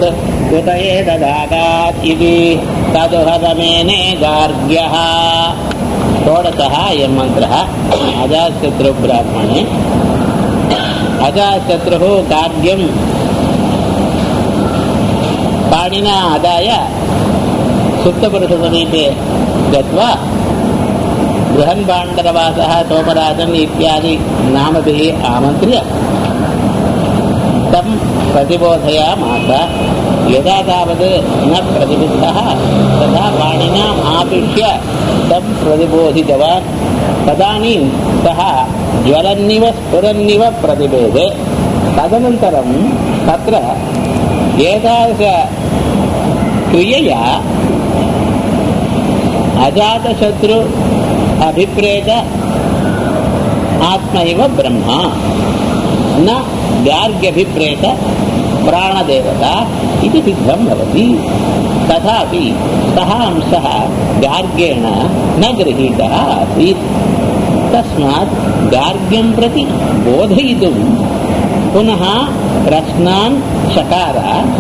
अभूत् कुत एतदागात् इति तदुहतमेने गार्ग्यः षोडशः अयं मन्त्रः अजाशत्रुब्राह्मणे अजाशत्रुः गार्ग्यं पाणिना आदाय सुप्तपुरुषसमीपे गत्वा बृहन्बाण्डरवासः सोमराजन् इत्यादि नामभिः आमन्त्र्य तं प्रतिबोधयामास यदा तावत् न प्रतिबुद्धः तदा पाणिनाम् आपिष्य तं प्रतिबोधितवान् तदानीं सः ज्वलन्निव स्फुरन्निव प्रतिबेधे तदनन्तरं तत्र एतादृशक्रियया अजातशत्रु अभिप्रेत आत्म इव ब्रह्म न गार्ग्यभिप्रेत प्राणदेवता इति सिद्धं भवति तथापि सः अंशः गार्ग्येण न गृहीतः आसीत् तस्मात् गार्ग्यं प्रति बोधयितुं पुनः प्रश्नान् चकार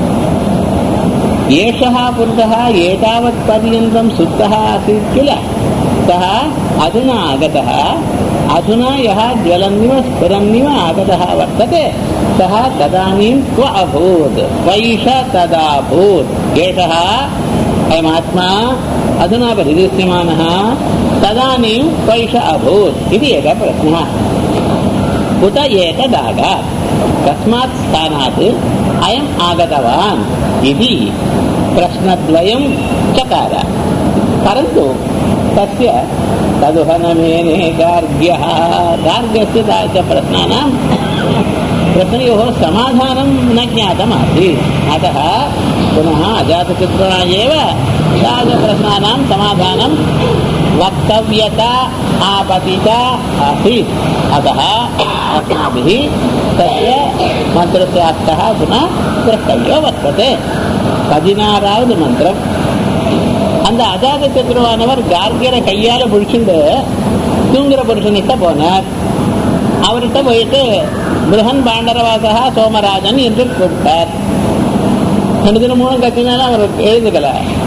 एषः पुरुषः एतावत्पर्यन्तं सुप्तः आसीत् किल सः अधुना आगतः अधुना यः ज्वलन्निव स्फुरन्निव आगतः वर्तते सः तदानीं क्व अभूत् क्वैष तदाभूत् एषः अयमात्मा अधुना परिदृश्यमानः तदानीं क्वैष अभूत् इति एकः प्रश्नः कुत एतदागात् कस्मात् स्थानात् अयम् आगतवान् इति प्रश्नद्वयं चकार परन्तु तस्य तदुहनमेने गार्ग्यः गार्ग्यस्य तादृश प्रश्नानां प्रश्नयोः समाधानं न ज्ञातमासीत् अतः पुनः अजातशत्रुणा एव तादृशप्रश्नानां समाधानं वक्तव्यता आपतिता आसीत् अतः अस्माभिः तस्य मन्त्रस्य अर्थः पुनः द्रष्टव्यो वर्तते பதினாறாவது மந்திரம் அந்த அஜாத சத்ருவானவர் கார்கியரை கையால பிடிச்சிட்டு தூங்குற புருஷன்கிட்ட போனார் அவர்கிட்ட போயிட்டு பிருகன் பாண்டரவாசகா சோமராஜன் என்று கூப்பிட்டார் ரெண்டு தினம் மூணு கத்தினாலும் அவர் எழுதுக்கல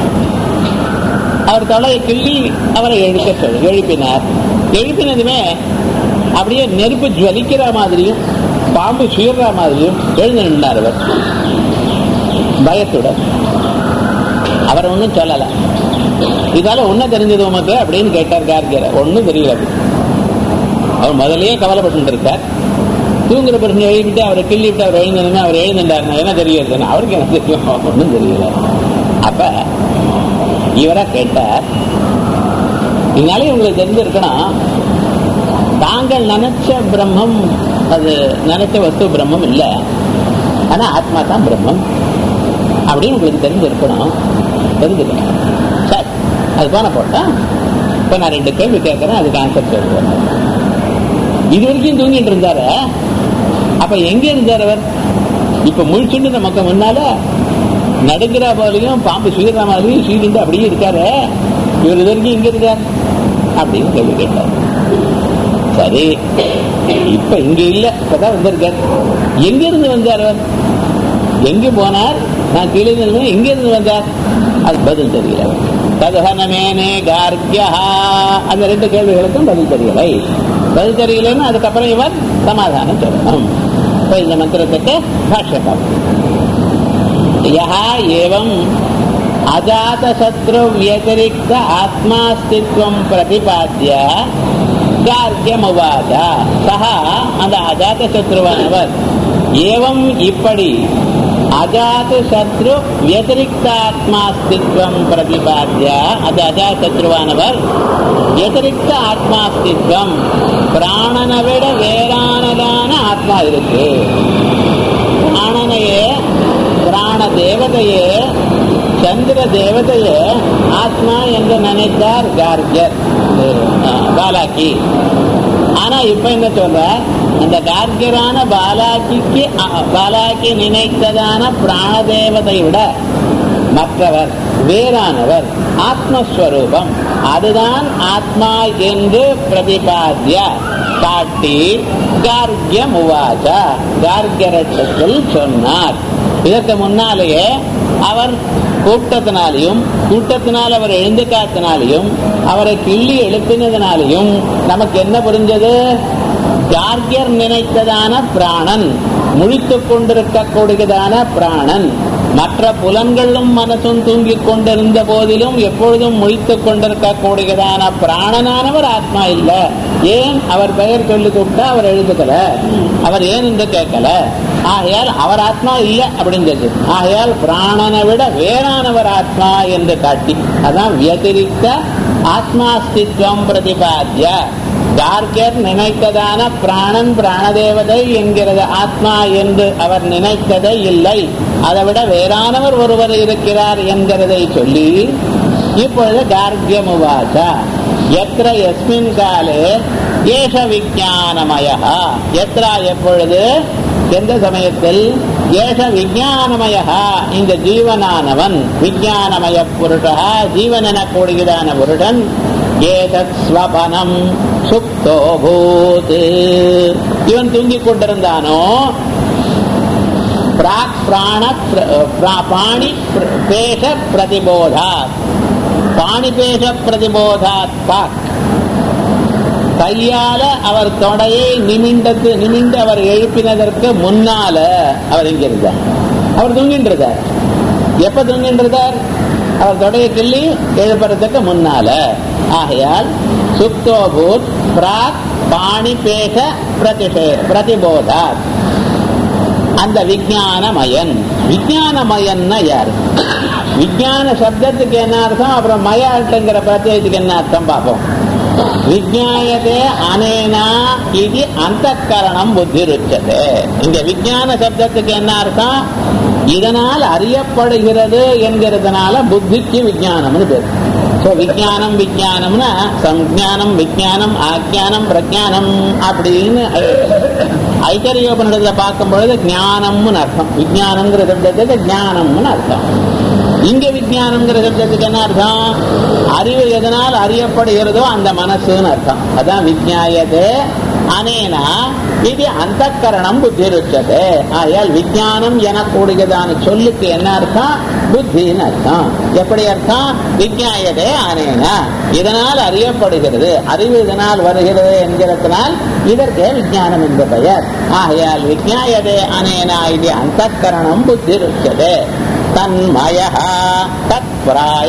அவர் தொலையை கிள்ளி அவரை எழுக்க சொல்லி எழுப்பினார் எழுப்பினதுமே அப்படியே நெருப்பு ஜுவலிக்கிற மாதிரியும் பாம்பு சீர்ற மாதிரியும் எழுந்து நின்றார் அவர் பயத்துடன் அவர் ஒன்றும் சொல்லலை இதால ஒன்னும் தெரிஞ்சது உமக்கு அப்படின்னு கேட்டார் கார்கியரை ஒன்றும் தெரியல அப்படி. அவர் முதல்லயே கவலைப்பட்டு இருக்கார் தூங்குற பிரச்சனை எழுதிட்டு அவரை கிள்ளி விட்டு அவர் எழுந்ததுமே அவர் எழுந்துட்டார் என்ன தெரியாது அவருக்கு என்ன தெரியும் ஒன்றும் தெரியல அப்ப இவரா கேட்டார் இதனாலே உங்களுக்கு தெரிஞ்சிருக்கணும் தாங்கள் நினைச்ச பிரம்மம் அது நினைச்ச வஸ்து பிரம்மம் இல்லை ஆனா ஆத்மா தான் பிரம்மம் அப்படின்னு உங்களுக்கு தெரிஞ்சிருக்கணும் தெரிஞ்சுக்கணும் சரி அது போன போட்டா இப்ப நான் ரெண்டு கேள்வி கேட்கறேன் அதுக்கு ஆன்சர் சொல்லுவேன் இது வரைக்கும் தூங்கிட்டு இருந்தாரு அப்ப எங்க இருந்தார் அவர் இப்ப முழிச்சுட்டு நமக்கு முன்னால நடுக்கிற போலையும் பாம்பு சீர்ற மாதிரியும் சீருண்டு அப்படியே இருக்காரு இவர் இது வரைக்கும் இங்க இருக்கார் அப்படின்னு கேள்வி கேட்டார் சரி இப்ப இங்க இல்ல இப்பதான் வந்திருக்கார் எங்க இருந்து வந்தார் அவர் எங்க போனார் நான் கீழே இருந்து எங்க இருந்து வந்தார் அது பதில் தெரியல ததுஹனமேனே கார்கியா அந்த ரெண்டு கேள்விகளுக்கும் பதில் தெரியலை பதில் தெரியலன்னு அதுக்கப்புறம் இவர் சமாதானம் சொல்லணும் இப்ப இந்த மந்திரத்துக்கு பாஷ்யம் யா ஏவம் அஜாதசத்ரு வியதிரிக்த ஆத்மாஸ்தித்வம் பிரதிபாத்திய கார்கியமுவாத சஹா அந்த அஜாதசத்ருவானவர் ஏவம் இப்படி அஜாத சத்ரு வியதிரிக்தாத்மாஸ்தித்வம் பிரதிபாத்திய அது அஜாசத்ருவானவர் வியதிரிக்த ஆத்மாஸ்தித்வம் பிராணனை விட வேறானதான ஆத்மா இருக்கு பிராணனையே பிராண தேவதையே சந்திர தேவதையே ஆத்மா என்று நினைத்தார் கார்கியர் பாலாக்கி ஆனா இப்ப என்ன சொல்ற அந்த கார்கியரான பாலாக்கிக்கு பாலாக்கி நினைத்ததான பிராணதேவதை விட மற்றவர் வேறானவர் ஆத்மஸ்வரூபம் அதுதான் ஆத்மா என்று பிரதிபாத்திய காட்டி கார்கியம் உவாச்ச கார்கியரட்சத்தில் சொன்னார் இதற்கு முன்னாலேயே அவர் கூட்டத்தினாலையும் கூட்டத்தினால் அவர் எழுந்துக்காத்தினாலையும் அவரை கிள்ளி எழுப்பினதினாலையும் நமக்கு என்ன புரிஞ்சது யார்கியர் நினைத்ததான பிராணன் முழித்துக் கொண்டிருக்கக்கூடியதான பிராணன் மற்ற புலன்களும் மனசும் தூங்கிக் கொண்டிருந்த போதிலும் எப்பொழுதும் முழித்துக் கொண்டிருக்கக்கூடியதான பிராணனானவர் ஆத்மா இல்ல ஏன் அவர் பெயர் சொல்லி கூப்பிட்டா அவர் எழுதுக்கல அவர் ஏன் என்று கேட்கல ஆகையால் அவர் ஆத்மா இல்ல அப்படின்னு சொல்லு ஆகையால் பிராணனை விட வேறானவர் ஆத்மா என்று காட்டி அதான் வியதிரிக்த ஆத்மாஸ்தித்வம் பிரதிபாத்திய யார்கர் நினைத்ததான பிராணன் பிராணதேவதை என்கிறது ஆத்மா என்று அவர் நினைத்ததை இல்லை அதை விட வேறானவர் ஒருவர் இருக்கிறார் என்கிறதை சொல்லி இப்பொழுது கார்கியமுவாச்ச எத்திர எஸ்மின் காலே ஏஷ விஜானமய எத்ரா எப்பொழுது எந்த சமயத்தில் ஏஷ விஜானமய இந்த ஜீவனானவன் விஜானமய புருஷா ஜீவன் எனக்கூடியதான புருடன் ஏதத் ஸ்வபனம் சுப்தோ பூத் இவன் தூங்கிக் கொண்டிருந்தானோ பிராக் பிராண பாணி பேஷ பிரதிபோதாத் பாணி பேஷ பிரதிபோதாத் பாக் கையால அவர் தொடையை நிமிண்டத்து நிமிண்டு அவர் எழுப்பினதற்கு முன்னால அவர் இங்க இருந்தார் அவர் தூங்கின்றார் எப்ப தூங்கின்றார் அவர் தொடையை கிள்ளி எழுப்புறதுக்கு முன்னால ஆகையால் சுப்தோபூத் பிராக் பாணி பேச பிரதிஷே பிரதிபோதாத் அந்த விஜயானமயன் விஜயானமயன்னா யாரு விஜயான சப்தத்துக்கு என்ன அர்த்தம் அப்புறம் மயாட்டுங்கிற பிரத்யேகத்துக்கு என்ன அர்த்தம் பார்ப்போம் விஜயாயதே அனேனா இது அந்த கரணம் புத்தி ருச்சது இங்க விஜயான சப்தத்துக்கு என்ன அர்த்தம் இதனால் அறியப்படுகிறது என்கிறதுனால புத்திக்கு விஜயானம்னு பேர் ஸோ விஜயானம் விஜயானம்னா சஞ்ஞானம் விஜயானம் ஆக்கியானம் பிரஜானம் அப்படின்னு ஐத்தரியோபனிடத்துல பார்க்கும் பொழுது ஞானம்னு அர்த்தம் விஜயானம்ங்கிற சப்தத்துக்கு ஞானம்னு அர்த்தம் இங்க விஜயானம்ங்கிற சப்தத்துக்கு என்ன அர்த்தம் அறிவு எதனால் அறியப்படுகிறதோ அந்த மனசுன்னு அர்த்தம் அதான் விஜயாயதே அனேனா இது அந்த கரணம் புத்தி ருச்சது ஆயால் விஜயானம் எனக்கூடியதான சொல்லுக்கு என்ன அர்த்தம் புத்தின்னு அர்த்தம் எப்படி அர்த்தம் விஜயாயதே அனேனா இதனால் அறியப்படுகிறது அறிவு இதனால் வருகிறது என்கிறதுனால் இதற்கே விஜயானம் என்ற பெயர் ஆகையால் விஜயாயதே அனேனா இது அந்த கரணம் புத்தி ருச்சது தன்மய தத் பிராய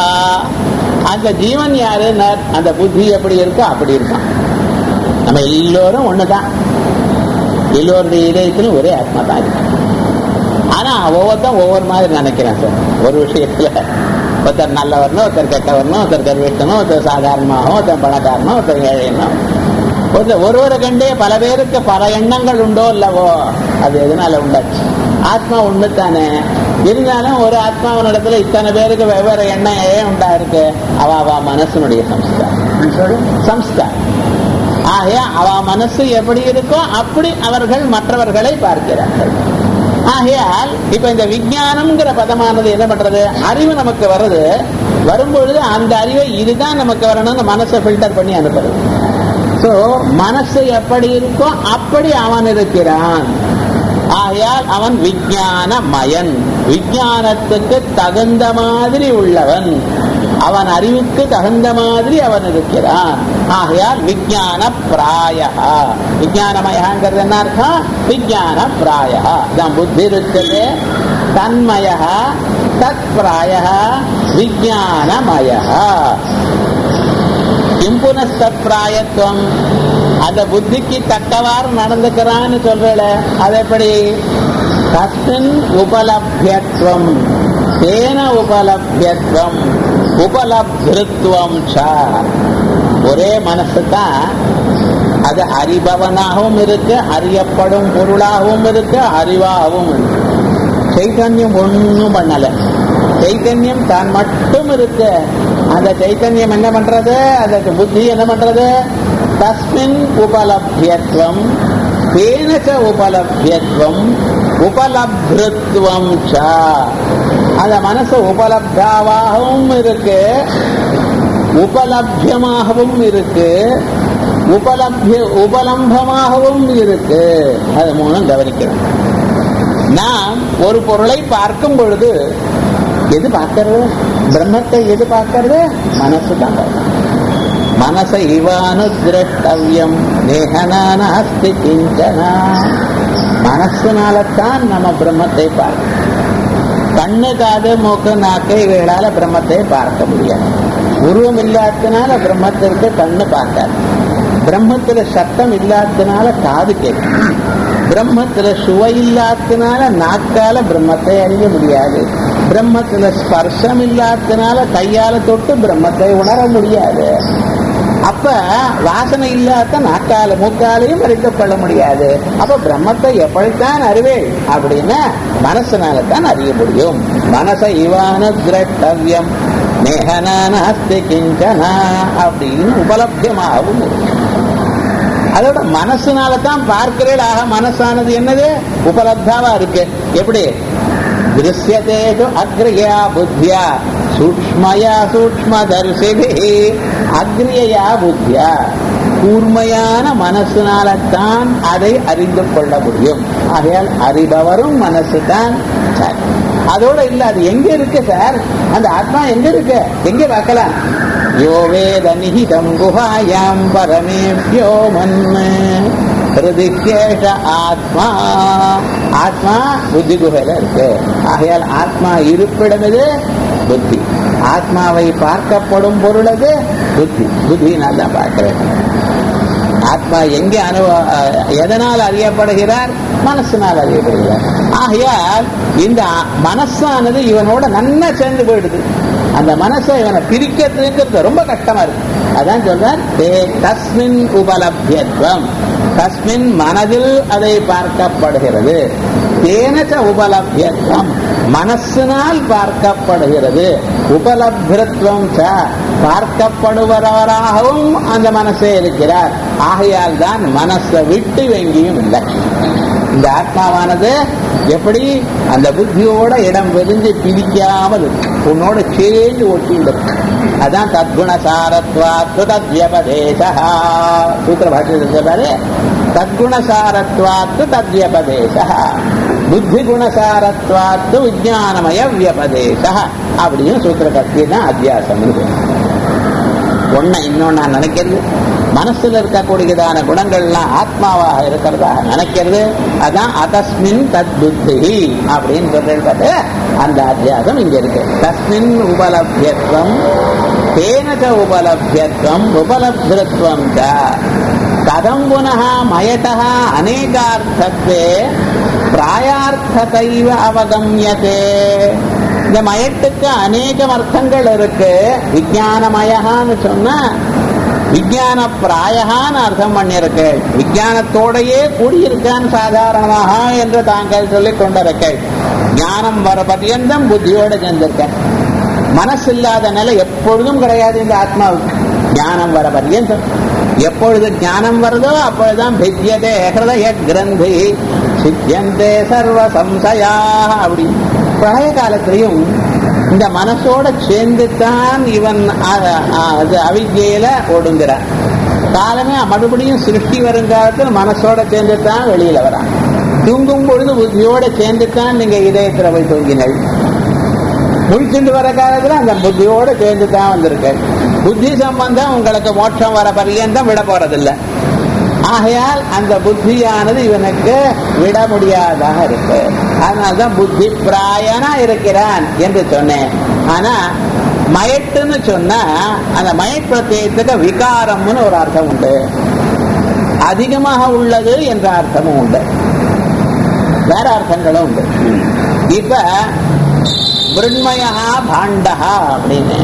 அந்த ஜீவன் யாரு அந்த புத்தி எப்படி இருக்கோ அப்படி இருக்கான் நம்ம எல்லோரும் ஒண்ணுதான் எல்லோருடைய இதயத்திலும் ஒரே ஆத்மா தான் இருக்கு ஆனா ஒவ்வொருத்தன் ஒவ்வொரு மாதிரி நினைக்கிறேன் சார் ஒரு விஷயத்துல ஒருத்தர் நல்லவர்னும் ஒருத்தர் கெட்டவர்னும் ஒருத்தர் கருவிட்டனும் ஒருத்தர் சாதாரணமாகவும் ஒருத்தர் பணக்காரனும் ஒருத்தர் ஏழைனும் ஒருத்தர் ஒருவரை கண்டே பல பேருக்கு பல எண்ணங்கள் உண்டோ இல்லவோ அது எதனால உண்டாச்சு ஆத்மா ஒண்ணு தானே இருந்தாலும் ஒரு ஆத்மாவனிடத்துல இத்தனை பேருக்கு வெவ்வேறு எண்ணம் ஏன் உண்டா இருக்கு அவ அவ மனசனுடைய சம்ஸ்காரம் சம்ஸ்காரம் ஆகைய அவ மனசு எப்படி இருக்கோ அப்படி அவர்கள் மற்றவர்களை பார்க்கிறார்கள் ஆகையால் இப்ப இந்த விஜயானம்ங்கிற பதமானது என்ன பண்றது அறிவு நமக்கு வருது வரும்பொழுது அந்த அறிவை இதுதான் நமக்கு வரணும்னு மனசை ஃபில்டர் பண்ணி அனுப்புறது சோ மனசு எப்படி இருக்கோ அப்படி அவன் இருக்கிறான் ஆகையால் அவன் விஜயான மயன் விஜயானத்துக்கு தகுந்த மாதிரி உள்ளவன் அவன் அறிவுக்கு தகுந்த மாதிரி அவன் இருக்கிறான் ஆகையால் விஜயான பிராய விஜயானமயங்கிறது என்ன அர்த்தம் விஜயான பிராய தான் புத்தி இருக்குது தன்மய தத் பிராய விஜயானமய கிம்புனஸ்திராயத்துவம் அந்த புத்திக்கு தக்கவாறு நடந்துக்கிறான்னு சொல்றல அது எப்படி தஸ்மின் உபலபியத்துவம் தேன உபலபியத்துவம் உபலப்திருத்துவம் ஒரே மனசு தான் அது அறிபவனாகவும் இருக்கு அறியப்படும் பொருளாகவும் இருக்கு அறிவாகவும் இருக்கு சைத்தன்யம் ஒன்றும் பண்ணல சைத்தன்யம் தான் மட்டும் இருக்கு அந்த சைத்தன்யம் என்ன பண்றது அதற்கு புத்தி என்ன பண்றது தஸ்மின் உபலபியத்துவம் தேனச்ச உபலபியத்துவம் உபலப்திருத்துவம் அந்த மனசு உபலப்தாவாகவும் இருக்கு உபலபியமாகவும் இருக்கு உபலபிய உபலம்பமாகவும் இருக்கு அது மூலம் கவனிக்கிறோம் நாம் ஒரு பொருளை பார்க்கும் பொழுது எது பார்க்கறது பிரம்மத்தை எது பார்க்கறது மனசு தான் பார்க்கறது மனச இவானுதிரஷ்டவியம் நேகனாஸ்தி கிஞ்சனா மனசுனாலத்தான் நம்ம பிரம்மத்தை பார்க்கணும் கண்ணு காது மூக்கு நாக்கு இவைகளால பிரம்மத்தை பார்க்க முடியாது உருவம் இல்லாததுனால பிரம்மத்திற்கு கண்ணு பார்க்காது பிரம்மத்துல சத்தம் இல்லாததுனால காது கேட்கும் பிரம்மத்துல சுவை இல்லாததுனால நாக்கால பிரம்மத்தை அறிய முடியாது பிரம்மத்துல ஸ்பர்ஷம் இல்லாததுனால கையால தொட்டு பிரம்மத்தை உணர முடியாது அப்ப வாசனை இல்லாத நாக்கால மூக்காலையும் அறிந்து கொள்ள முடியாது அப்ப பிரம்மத்தை எப்படித்தான் அறிவேள் அப்படின்னா மனசுனால தான் அறிய முடியும் மனச இவான திரட்டவியம் நேகனாஸ்தி கிஞ்சனா அப்படின்னு உபலபியமாகவும் இருக்கு அதோட மனசுனால தான் பார்க்கிறேன் ஆக மனசானது என்னது உபலப்தாவா இருக்கு எப்படி திருஷ்யதேது அக்ரியா புத்தியா சூக்மயா சூக்மதர்சிபி அக்ரியயா புத்தியா கூர்மையான மனசுனால்தான் அதை அறிந்து கொள்ள முடியும் ஆகையால் அறிபவரும் மனசு தான் சார் அதோட இல்ல அது எங்க இருக்கு சார் அந்த ஆத்மா எங்க இருக்கு எங்க பார்க்கலாம் யோ வேத நிஹிதம் குஹாயாம் பரமேபியோ மன்ன ஹிருதிகேஷ ஆத்மா ஆத்மா புத்தி குகையில இருக்கு ஆகையால் ஆத்மா இருப்பிடம் இது புத்தி ஆத்மாவை பார்க்கப்படும் பொருள் அது புத்தி புத்தியினால் தான் பார்க்கிறேன் ஆத்மா எங்கே அனுபவ எதனால் அறியப்படுகிறார் மனசினால் அறியப்படுகிறார் ஆகையால் இந்த மனசானது இவனோட நன்னா சேர்ந்து போயிடுது அந்த மனசை இவனை பிரிக்கிறதுங்கிறது ரொம்ப கஷ்டமா இருக்கு அதான் சொல்றார் தஸ்மின் உபலபியத்துவம் தஸ்மின் மனதில் அதை பார்க்கப்படுகிறது தேனச்ச உபலபியத்துவம் மனசினால் பார்க்கப்படுகிறது உபலபிரத்துவம் பார்க்கப்படுபவராகவும் அந்த மனசே இருக்கிறார் ஆகையால் தான் மனசை விட்டு எங்கேயும் இல்லை இந்த ஆத்மாவானது எப்படி அந்த புத்தியோட இடம் விரிஞ்சு பிரிக்காமல் உன்னோட சேர்ந்து ஒட்டிண்டு அதான் தத்குணசாரத்வாத்து தத்யபதேசா சூத்திர பாஷை தத்குணசாரத்வாத்து தத்யபதேசா புத்தி குணசாரத்வாத்து விஜயானமய வியபதேச அப்படின்னு சூத்திர கத்தி தான் அத்தியாசம் ஒன்ன இன்னொன்னு நான் நினைக்கிறது மனசுல இருக்கக்கூடியதான குணங்கள்லாம் ஆத்மாவாக இருக்கிறதாக நினைக்கிறது அதான் அதஸ்மின் தத் புத்தி அப்படின்னு சொல்றது அந்த அத்தியாசம் இங்க இருக்கு தஸ்மின் உபலபியத்துவம் தேனக உபலபியத்துவம் உபலப்திருத்வம் கதம் புனः மயட்டः அநேகார்த்தத்தே பிராயார்த்தத்தைவ அவகமியதே இந்த மயட்டுக்கு அநேகம் அர்த்தங்கள் இருக்கு விஜயானமயகான்னு சொன்னா விஜயான பிராயகான்னு அர்த்தம் பண்ணிருக்கு விஜயானத்தோடையே கூடியிருக்கான் சாதாரணமாக என்று தாங்கள் சொல்லிக் கொண்டிருக்கேன் ஞானம் வர பர்யந்தம் புத்தியோட சேர்ந்திருக்கேன் மனசு இல்லாத நிலை எப்பொழுதும் கிடையாது இந்த ஆத்மாவுக்கு ஞானம் வர பர்யந்தம் எப்பொழுது ஞானம் வருதோ அப்பொழுதுதான் பித்தியதே ஹிருதய கிரந்தி சித்தியந்தே சர்வ சம்சயா அப்படி பழைய காலத்திலையும் இந்த மனசோட சேர்ந்துத்தான் இவன் அது அவித்யில ஒடுங்குறான் காலமே மறுபடியும் சிருஷ்டி வருங்காலத்தில் மனசோட சேர்ந்துத்தான் வெளியில வரான் தூங்கும் பொழுது புத்தியோட சேர்ந்துத்தான் நீங்க இதயத்துல போய் தூங்கினீர்கள் முழிச்சுட்டு வர காலத்துல அந்த புத்தியோட சேர்ந்து தான் வந்திருக்கு புத்தி சம்பந்தம் உங்களுக்கு மோட்சம் வர பரியந்தம் விட போறதில்லை ஆகையால் அந்த புத்தியானது இவனுக்கு விட முடியாதாக இருக்கு அதனால்தான் புத்தி பிராயனா இருக்கிறான் என்று சொன்னேன் ஆனா மயட்டுன்னு சொன்னா அந்த மயட் பிரத்யேகத்துக்கு விகாரம்னு ஒரு அர்த்தம் உண்டு அதிகமாக உள்ளது என்ற அர்த்தமும் உண்டு வேற அர்த்தங்களும் உண்டு இப்ப மிருண்மயா பாண்டகா அப்படின்னு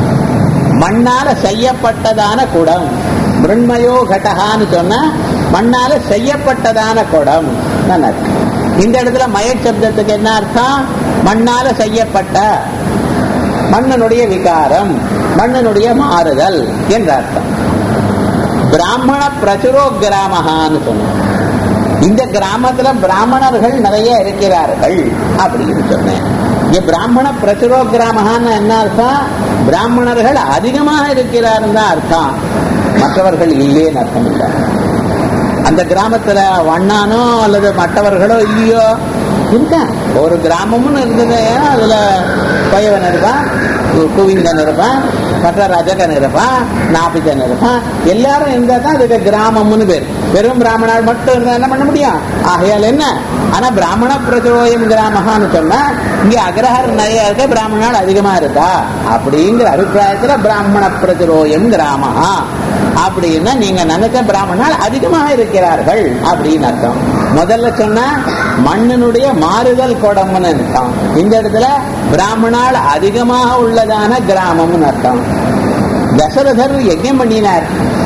மண்ணால செய்யப்பட்டதான குடம் மிருண்மயோ கடகான்னு சொன்னா மண்ணால செய்யப்பட்டதான குடம் இந்த இடத்துல மயட் சப்தத்துக்கு என்ன அர்த்தம் மண்ணால செய்யப்பட்ட மண்ணனுடைய விகாரம் மண்ணனுடைய மாறுதல் என்ற அர்த்தம் பிராமண பிரச்சுரோ கிராமகான்னு சொன்ன இந்த கிராமத்துல பிராமணர்கள் நிறைய இருக்கிறார்கள் அப்படின்னு சொன்னேன் இங்க பிராமண பிரச்சுரோ கிராமகான்னு என்ன அர்த்தம் பிராமணர்கள் அதிகமாக இருக்கிறாருன்னு தான் அர்த்தம் மற்றவர்கள் இல்லேன்னு அர்த்தம் இல்லை அந்த கிராமத்துல வண்ணானோ அல்லது மற்றவர்களோ இல்லையோ இருக்கான் ஒரு கிராமம்னு இருந்தது அதுல பையவன் இருப்பான் கு- குவிந்தன் இருப்பான் பட்டராஜகன் இருப்பான் நாபித்தன் இருப்பான் எல்லாரும் இருந்தா தான் அதுக்கு கிராமம்னு பேர் வெறும் பிராமணால் மட்டும் இருந்தா என்ன பண்ண முடியும் ஆகையால் என்ன ஆனா பிராமண பிரச்சோயம் கிராமகான்னு சொன்னா இங்க அக்ரஹர் நிறைய இருக்க பிராமணால் அதிகமா இருக்கா அப்படிங்கிற அபிப்பிராயத்துல பிராமண பிரச்சரோயம் கிராமஹா அப்படின்னா நீங்க நினைச்ச பிராமணால் அதிகமாக இருக்கிறார்கள் அப்படின்னு அர்த்தம் முதல்ல சொன்னா மண்ணினுடைய மாறுதல் குடம்னு அர்த்தம் இந்த இடத்துல பிராமணால் அதிகமாக உள்ளதான கிராமம்னு அர்த்தம் தசரதர் யஜ்யம் பண்ணினார்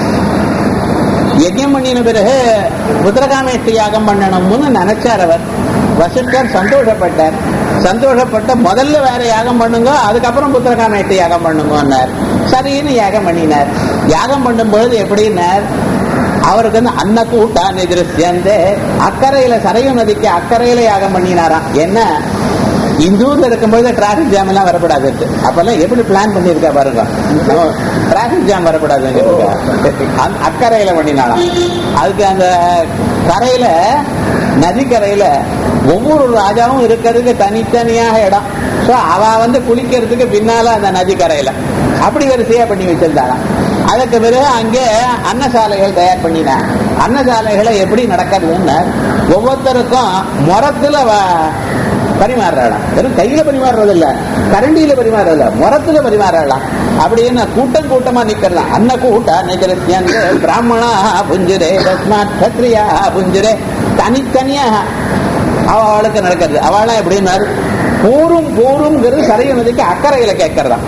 யஜ்யம் பண்ணின பிறகு புத்திரகாமேஷ்டி யாகம் பண்ணணும்னு நினைச்சார் அவர் வசிஷ்டர் சந்தோஷப்பட்டார் சந்தோஷப்பட்ட முதல்ல வேற யாகம் பண்ணுங்க அதுக்கப்புறம் புத்திரகாமேஷ்டி யாகம் பண்ணுங்கன்னார் சரின்னு யாகம் பண்ணினார் யாகம் பண்ணும்பொழுது எப்படின்னார் அவருக்கு வந்து அன்ன கூட்டான் எதிர்த்து அக்கறையில சரையு நதிக்கு அக்கறையில யாகம் பண்ணினாராம் என்ன இந்த ஊர்ல இருக்கும்போது டிராபிக் ஜாம் எல்லாம் வரக்கூடாது அப்பெல்லாம் எப்படி பிளான் பண்ணிருக்கா பாருங்க டிராபிக் ஜாம் வரக்கூடாது அக்கறையில பண்ணினாலாம் அதுக்கு அந்த கரையில நதிக்கரையில ஒவ்வொரு ராஜாவும் இருக்கிறதுக்கு தனித்தனியாக இடம் சோ அவ வந்து குளிக்கிறதுக்கு பின்னால அந்த நதிக்கரையில அப்படி வரிசையா பண்ணி வச்சிருந்தாளாம் அதுக்கு பிறகு அங்கே அன்னசாலைகள் தயார் பண்ணினான் அன்னசாலைகளை எப்படி நடக்கிறதுன்னு ஒவ்வொருத்தருக்கும் முறத்துல வ- பரிமாறுறாளாம் வெறும் கையில பரிமாறுறது இல்ல கரண்டியில பரிமாறுறது இல்ல முரத்துல பரிமாறலாம் அப்படின்னு கூட்டம் கூட்டமா நிக்கலாம் அன்ன கூட்டா நிகழ்ச்சியன் பிராமணா புஞ்சுரே தஸ்மாத் கத்ரியா புஞ்சுரே தனித்தனியா அவளுக்கு நடக்கிறது அவளாம் எப்படின்னாரு போரும் போருங்கிறது சரைய நதிக்கு அக்கறையில கேட்கறதாம்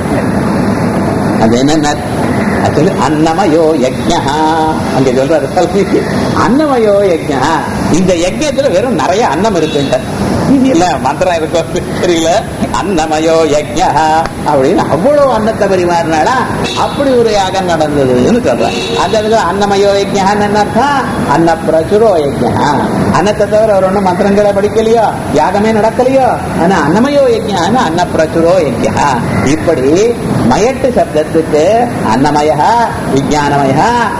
அது என்ன ஆக்சுவலி அன்னமயோ யஜ்ஞா அங்க சொல்றாரு கல்வி அன்னமயோ யஜ்ஞா இந்த யஜ்ஞத்துல வெறும் நிறைய அன்னம் இருக்குங்க இது இல்ல மந்திரம் இருக்கு தெரியல அன்னமயோ யஜ்ஞா அப்படின்னு அவ்வளவு அன்னத்தை பரிமாறினாலா அப்படி ஒரு யாகம் நடந்ததுன்னு சொல்றேன் அந்த இடத்துல அன்னமயோ யஜ்ஞான்னு என்ன அர்த்தம் அன்ன பிரசுரோ யஜ்ஞா அன்னத்தை தவிர அவர் ஒன்றும் மந்திரங்களை படிக்கலையோ யாகமே நடக்கலையோ ஆனா அன்னமயோ யஜ்ஞான்னு அன்ன பிரசுரோ யஜ்ஞா இப்படி மயட்டு சப்தத்துக்கு அன்னமய விஜயானமய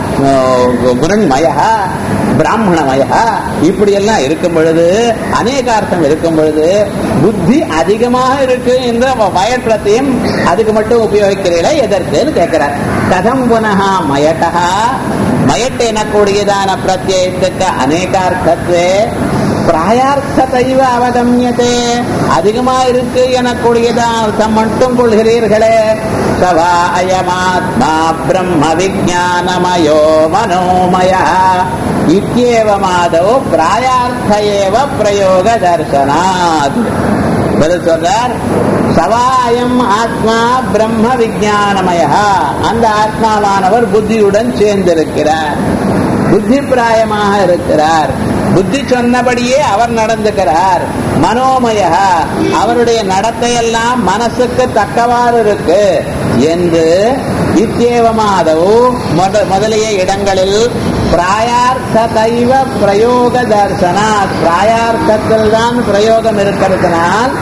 முரண்மய பிராமணமய இப்படி எல்லாம் இருக்கும் பொழுது அநேகார்த்தம் இருக்கும் பொழுது புத்தி அதிகமாக இருக்கு என்ற மயற்றத்தையும் அதுக்கு மட்டும் உபயோகிக்கிறீங்களா எதற்குன்னு கேட்கிறார் கதம் புனகா மயட்டா மயட்டு எனக்கூடியதான பிரத்யேகத்துக்கு அநேகார்த்தத்துவே பிராயார்த்தத்தைவ அவகமியதே அதிகமா இருக்கு எனக்கூடியதான் அர்த்தம் மட்டும் கொள்கிறீர்களே சவா அயமாத்மா பிரம்ம விஜானமயோ மனோமய இத்தியேவமாதோ பிராயார்த்த ஏவ பிரயோக தர்சனாத் பதில் சொல்றார் சவாயம் ஆத்மா பிரம்ம விஜானமய அந்த ஆத்மாவானவர் புத்தியுடன் சேர்ந்திருக்கிறார் புத்தி பிராயமாக இருக்கிறார் புத்தி சொன்னபடியே அவர் நடந்துக்கிறார் மனோமய அவருடைய நடத்தையெல்லாம் மனசுக்கு தக்கவாறு இருக்கு என்று இத்தேவமாதவு முத- முதலிய இடங்களில் பிராயார்த்த தைவ பிரயோக தர்சனா பிராயார்த்தத்தில் தான் பிரயோகம் இருக்கிறதுனால்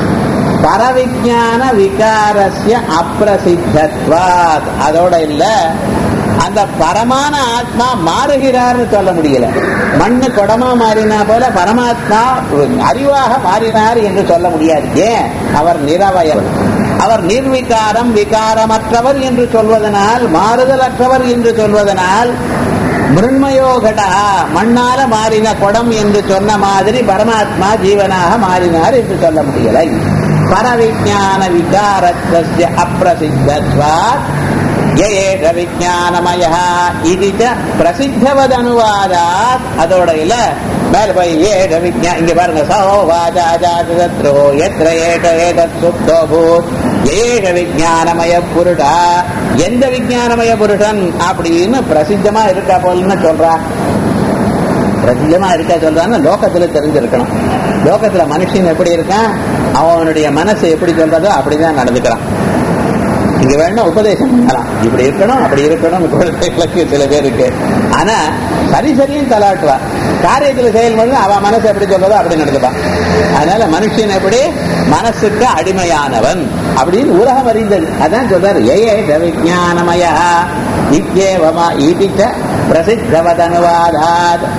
பரவிஜான விகாரஸ்ய அப்பிரசித்தத்வாத் அதோட இல்ல அந்த பரமான ஆத்மா மாறுகிறார்னு சொல்ல முடியல மண்ணு குடமா மாறினா போல பரமாத்மா அறிவாக மாறினார் என்று சொல்ல முடியாது ஏன் அவர் நிரவயவர் அவர் நிர்விகாரம் விகாரமற்றவர் என்று சொல்வதனால் மாறுதலற்றவர் என்று சொல்வதனால் மிருண்மயோகடா மண்ணால மாறின குடம் என்று சொன்ன மாதிரி பரமாத்மா ஜீவனாக மாறினார் என்று சொல்ல முடியலை பரவிஜான விகாரத்வஸ்ய அப்பிரசித்தத்வாத் ஏஷ விஜானமய இது பிரசித்தவதனுவாதாத் அதோட இல்ல மேல போய் ஏஷ விஜா இங்க பாருங்க சோவாஜாஜாத்ரோ எத்திர ஏஷ ஏதத் சுப்தோ பூத் ஏஷ விஜானமய புருடா எந்த விஜானமய புருஷன் அப்படின்னு பிரசித்தமா இருக்கா போலன்னு சொல்றா பிரசித்தமா இருக்கா சொல்றான்னு லோகத்துல தெரிஞ்சிருக்கணும் லோகத்துல மனுஷன் எப்படி இருக்கான் அவனுடைய மனசு எப்படி சொல்றதோ அப்படிதான் நடந்துக்கிறான் இங்க வேணா உபதேசம் பண்ணலாம் இப்படி இருக்கணும் அப்படி இருக்கணும் குழந்தைகளுக்கு சில பேருக்கு ஆனா சரி சரியும் தலாட்டுவா காரியத்துல செயல்படுது அவன் மனசு எப்படி சொல்றதோ அப்படி நடந்துப்பான் அதனால மனுஷன் எப்படி மனசுக்கு அடிமையானவன் அப்படின்னு உலகம் அறிந்தது அதான் சொல்றாரு ஏ விஜானமய இத்தியேவமா ஈதிச்ச பிரசித்தவதனுவாதாத்